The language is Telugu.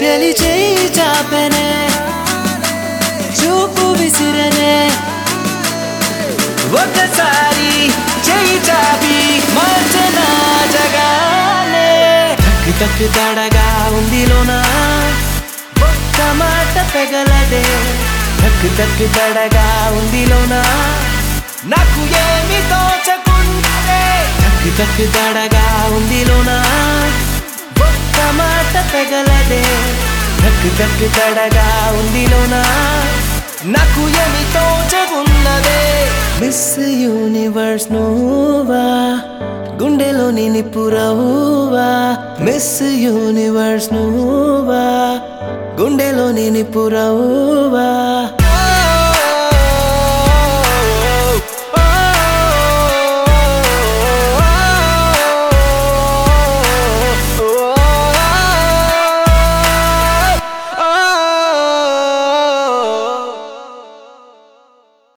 చెలి చేయి చాపెనే చూపు విసిరనే ఒకసారి చేయి చాపి మార్చన జగానే తక్కి తక్కి తడగా ఉంది లోనా ఒక్క మాట పెగలదే తక్కి తక్కి తడగా ఉంది లోనా నాకు ఏమి తోచకుంటే తక్కి తక్కి తడగా ఉంది లోనా ఒక్క మాట పెగలదే తక్కి తక్కి తడగా ఉంది లోనా నాకు ఏమి తోచకున్నదే మిస్ యూనివర్స్ నువ్వా గుండెలోని నిప్పురవ్వా మిస్ యూనివర్స్ నువ్వా గుండెలోని నిప్పురవ్వా